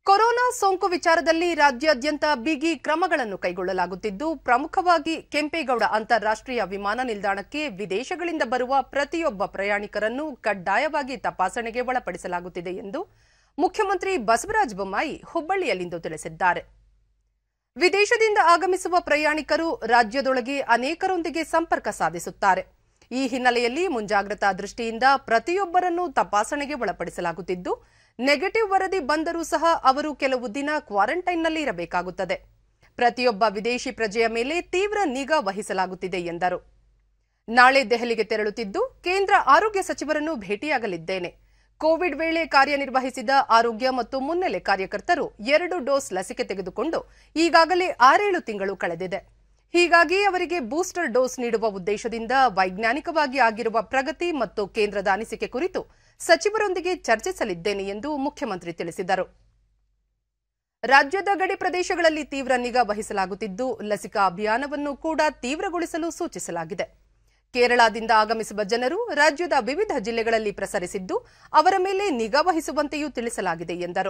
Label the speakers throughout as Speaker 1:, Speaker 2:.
Speaker 1: corona ಸೋಂಕು ವಿಚಾರದಲ್ಲಿ ರಾಜ್ಯಾದ್ಯಂತ ಬಿಗಿ ಕ್ರಮಗಳನ್ನು ಕೈಗೊಳ್ಳಲಾಗುತ್ತಿದ್ದು ಪ್ರಮುಖವಾಗಿ ಕೆಂಪೇಗೌಡ ಅಂತಾರಾಷ್ಟ್ರೀಯ ವಿಮಾನ ನಿಲ್ದಾಣಕ್ಕೆ ವಿದೇಶಗಳಿಂದ ಬರುವ ಪ್ರತಿಯೊಬ್ಬ ಪ್ರಯಾಣಿಕರನ್ನು ಕಡ್ಡಾಯವಾಗಿ ತಪಾಸಣೆಗೆ ಒಳಪಡಿಸಲಾಗುತ್ತಿದೆ ಎಂದು ಮುಖ್ಯಮಂತ್ರಿ ಬಸವರಾಜ ಬೊಮ್ಮಾಯಿ ಹುಬ್ಬಳ್ಳಿಯಲ್ಲಿಂದು ತಿಳಿಸಿದ್ದಾರೆ ವಿದೇಶದಿಂದ ಆಗಮಿಸುವ ಪ್ರಯಾಣಿಕರು ರಾಜ್ಯದೊಳಗೆ ಅನೇಕರೊಂದಿಗೆ ಸಂಪರ್ಕ ಸಾಧಿಸುತ್ತಾರೆ ಈ ಹಿನ್ನೆಲೆಯಲ್ಲಿ ಮುಂಜಾಗ್ರತಾ ದೃಷ್ಟಿಯಿಂದ ಪ್ರತಿಯೊಬ್ಬರನ್ನು ತಪಾಸಣೆಗೆ ಒಳಪಡಿಸಲಾಗುತ್ತಿದ್ದು ನೆಗೆಟಿವ್ ವರದಿ ಬಂದರೂ ಸಹ ಅವರು ಕೆಲವು ದಿನ ಕ್ವಾರಂಟೈನ್ನಲ್ಲಿ ಇರಬೇಕಾಗುತ್ತದೆ ಪ್ರತಿಯೊಬ್ಬ ವಿದೇಶಿ ಪ್ರಜೆಯ ಮೇಲೆ ತೀವ್ರ ನಿಗಾ ವಹಿಸಲಾಗುತ್ತಿದೆ ಎಂದರು ನಾಳೆ ದೆಹಲಿಗೆ ತೆರಳುತ್ತಿದ್ದು ಕೇಂದ್ರ ಆರೋಗ್ಯ ಸಚಿವರನ್ನು ಭೇಟಿಯಾಗಲಿದ್ದೇನೆ ಕೋವಿಡ್ ವೇಳೆ ಕಾರ್ಯನಿರ್ವಹಿಸಿದ ಆರೋಗ್ಯ ಮತ್ತು ಮುನ್ನೆಲೆ ಕಾರ್ಯಕರ್ತರು ಎರಡು ಡೋಸ್ ಲಸಿಕೆ ತೆಗೆದುಕೊಂಡು ಈಗಾಗಲೇ ಆರೇಳು ತಿಂಗಳು ಕಳೆದಿದೆ ಹೀಗಾಗಿ ಅವರಿಗೆ ಬೂಸ್ಟರ್ ಡೋಸ್ ನೀಡುವ ಉದ್ದೇಶದಿಂದ ವೈಜ್ಞಾನಿಕವಾಗಿ ಆಗಿರುವ ಪ್ರಗತಿ ಮತ್ತು ಕೇಂದ್ರದ ಅನಿಸಿಕೆ ಕುರಿತು ಸಚಿವರೊಂದಿಗೆ ಚರ್ಚಿಸಲಿದ್ದೇನೆ ಎಂದು ಮುಖ್ಯಮಂತ್ರಿ ತಿಳಿಸಿದರು ರಾಜ್ಯದ ಗಡಿ ಪ್ರದೇಶಗಳಲ್ಲಿ ತೀವ್ರ ನಿಗಾ ವಹಿಸಲಾಗುತ್ತಿದ್ದು ಲಸಿಕಾ ಅಭಿಯಾನವನ್ನು ಕೂಡ ತೀವ್ರಗೊಳಿಸಲು ಸೂಚಿಸಲಾಗಿದೆ ಕೇರಳದಿಂದ ಆಗಮಿಸುವ ಜನರು ರಾಜ್ಯದ ವಿವಿಧ ಜಿಲ್ಲೆಗಳಲ್ಲಿ ಪ್ರಸರಿಸಿದ್ದು ಅವರ ಮೇಲೆ ನಿಗಾ ವಹಿಸುವಂತೆಯೂ ತಿಳಿಸಲಾಗಿದೆ ಎಂದರು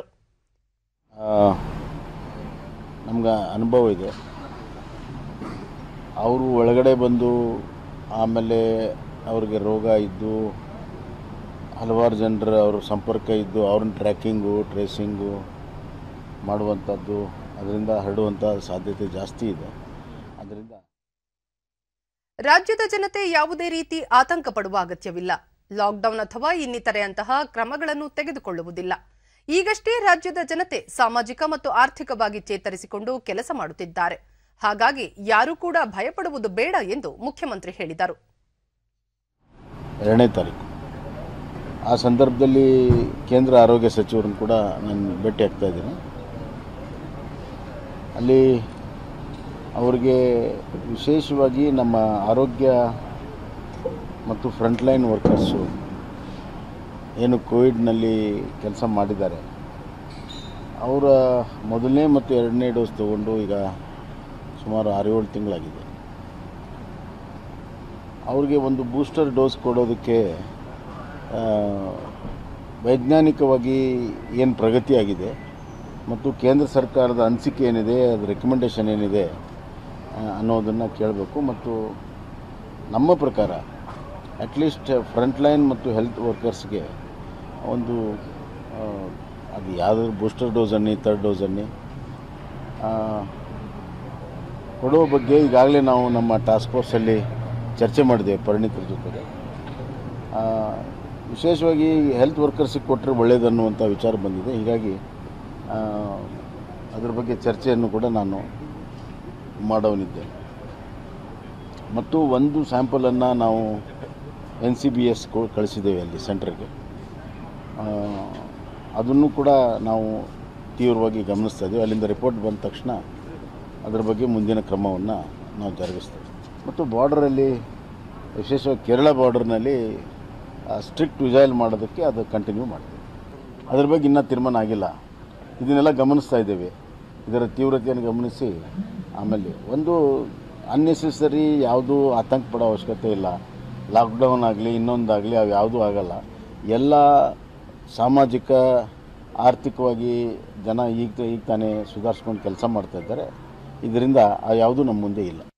Speaker 2: ನಮ್ಗೆ ಅನುಭವ ಇದೆ ಅವರು ಒಳಗಡೆ ಬಂದು ಆಮೇಲೆ ಅವ್ರಿಗೆ ರೋಗ ಇದ್ದು ಹಲವಾರು ಜನರ ಅವ್ರ ಸಂಪರ್ಕ ಇದ್ದು ಅವ್ರನ್ನ ಟ್ರ್ಯಾಕಿಂಗು ಟ್ರೇಸಿಂಗು ಮಾಡುವಂಥದ್ದು ಅದರಿಂದ ಹರಡುವಂಥ ಸಾಧ್ಯತೆ ಜಾಸ್ತಿ ಇದೆ ಅದರಿಂದ
Speaker 1: ರಾಜ್ಯದ ಜನತೆ ಯಾವುದೇ ರೀತಿ ಆತಂಕ ಪಡುವ ಅಗತ್ಯವಿಲ್ಲ ಲಾಕ್ಡೌನ್ ಅಥವಾ ಇನ್ನಿತರೆಯಂತಹ ಕ್ರಮಗಳನ್ನು ತೆಗೆದುಕೊಳ್ಳುವುದಿಲ್ಲ ಈಗಷ್ಟೇ ರಾಜ್ಯದ ಜನತೆ ಸಾಮಾಜಿಕ ಮತ್ತು ಆರ್ಥಿಕವಾಗಿ ಚೇತರಿಸಿಕೊಂಡು ಕೆಲಸ ಮಾಡುತ್ತಿದ್ದಾರೆ ಹಾಗಾಗಿ ಯಾರೂ ಕೂಡ ಭಯಪಡುವುದು ಬೇಡ ಎಂದು ಮುಖ್ಯಮಂತ್ರಿ ಹೇಳಿದರು
Speaker 2: ಎರಡನೇ ತಾರೀಕು ಆ ಸಂದರ್ಭದಲ್ಲಿ ಕೇಂದ್ರ ಆರೋಗ್ಯ ಸಚಿವರನ್ನು ಕೂಡ ನಾನು ಭೇಟಿ ಆಗ್ತಾ ಇದ್ದೀನಿ ಅಲ್ಲಿ ಅವರಿಗೆ ವಿಶೇಷವಾಗಿ ನಮ್ಮ ಆರೋಗ್ಯ ಮತ್ತು ಫ್ರಂಟ್ಲೈನ್ ವರ್ಕರ್ಸು ಏನು ಕೋವಿಡ್ನಲ್ಲಿ ಕೆಲಸ ಮಾಡಿದ್ದಾರೆ ಅವರ ಮೊದಲನೇ ಮತ್ತು ಎರಡನೇ ಡೋಸ್ ತಗೊಂಡು ಈಗ ಸುಮಾರು ಆರು ಏಳು ತಿಂಗಳಾಗಿದೆ ಅವ್ರಿಗೆ ಒಂದು ಬೂಸ್ಟರ್ ಡೋಸ್ ಕೊಡೋದಕ್ಕೆ ಆ, ವೈಜ್ಞಾನಿಕವಾಗಿ ಏನು ಪ್ರಗತಿಯಾಗಿದೆ ಮತ್ತು ಕೇಂದ್ರ ಸರ್ಕಾರದ ಅನಿಸಿಕೆ ಏನಿದೆ ಅದು ರೆಕಮೆಂಡೇಷನ್ ಏನಿದೆ ಆ, ಅನ್ನೋದನ್ನು ಕೇಳಬೇಕು ಮತ್ತು ನಮ್ಮ ಪ್ರಕಾರ ಅಟ್ಲೀಸ್ಟ್ ಫ್ರಂಟ್ಲೈನ್ ಮತ್ತು ಹೆಲ್ತ್ ವರ್ಕರ್ಸ್ಗೆ ಒಂದು ಆ, ಅದು ಯಾವುದಾದ್ರು ಬೂಸ್ಟರ್ ಡೋಸ್ ಅನ್ನಿ ತರ್ಡ್ ಡೋಸ್ ಅನ್ನಿ ಆ, ಕೊಡುವ ಬಗ್ಗೆ ಈಗಾಗಲೇ ನಾವು ನಮ್ಮ ಟಾಸ್ಕ್ ಫೋರ್ಸಲ್ಲಿ ಚರ್ಚೆ ಮಾಡಿದ್ದೇವೆ ಪರಿಣಿತರ ಜೊತೆಗೆ ಆ, ವಿಶೇಷವಾಗಿ ಹೆಲ್ತ್ ವರ್ಕರ್ಸಿಗೆ ಕೊಟ್ಟರೆ ಒಳ್ಳೆಯದು ಅನ್ನುವಂಥ ವಿಚಾರ ಬಂದಿದೆ ಹೀಗಾಗಿ ಆ, ಅದ್ರ ಬಗ್ಗೆ ಚರ್ಚೆಯನ್ನು ಕೂಡ ನಾನು ಮಾಡೋನಿದ್ದೆ ಮತ್ತು ಒಂದು ಸ್ಯಾಂಪಲನ್ನು ನಾವು ಎನ್ ಸಿ ಬಿ ಎಸ್ ಕಳಿಸಿದ್ದೇವೆ ಅಲ್ಲಿ ಸೆಂಟ್ರಿಗೆ ಅದನ್ನು ಕೂಡ ನಾವು ತೀವ್ರವಾಗಿ ಗಮನಿಸ್ತಾ ಇದ್ದೀವಿ ಅಲ್ಲಿಂದ ರಿಪೋರ್ಟ್ ಬಂದ ತಕ್ಷಣ ಅದರ ಬಗ್ಗೆ ಮುಂದಿನ ಕ್ರಮವನ್ನು ನಾವು ಜರುಗಿಸ್ತೇವೆ ಮತ್ತು ಬಾರ್ಡರಲ್ಲಿ ವಿಶೇಷವಾಗಿ ಕೇರಳ ಬಾರ್ಡರ್ನಲ್ಲಿ ಸ್ಟ್ರಿಕ್ಟ್ ವಿಜೈಲ್ ಮಾಡೋದಕ್ಕೆ ಅದು ಕಂಟಿನ್ಯೂ ಮಾಡ್ತೀವಿ ಅದ್ರ ಬಗ್ಗೆ ಇನ್ನೂ ತೀರ್ಮಾನ ಆಗಿಲ್ಲ ಇದನ್ನೆಲ್ಲ ಗಮನಿಸ್ತಾ ಇದ್ದೇವೆ ಇದರ ತೀವ್ರತೆಯನ್ನು ಗಮನಿಸಿ ಆಮೇಲೆ ಒಂದು ಅನ್ನೆಸೆಸರಿ ಯಾವುದೂ ಆತಂಕ ಪಡೋ ಅವಶ್ಯಕತೆ ಇಲ್ಲ ಲಾಕ್ಡೌನ್ ಆಗಲಿ ಇನ್ನೊಂದಾಗಲಿ ಅವು ಯಾವುದೂ ಆಗಲ್ಲ ಎಲ್ಲ ಸಾಮಾಜಿಕ ಆರ್ಥಿಕವಾಗಿ ಜನ ಈಗ ಈಗ ತಾನೇ ಸುಧಾರಿಸ್ಕೊಂಡು ಕೆಲಸ ಮಾಡ್ತಾ ಇದ್ದಾರೆ ಇದರಿಂದ ಆ ಯಾವುದೂ ನಮ್ಮ ಮುಂದೆ ಇಲ್ಲ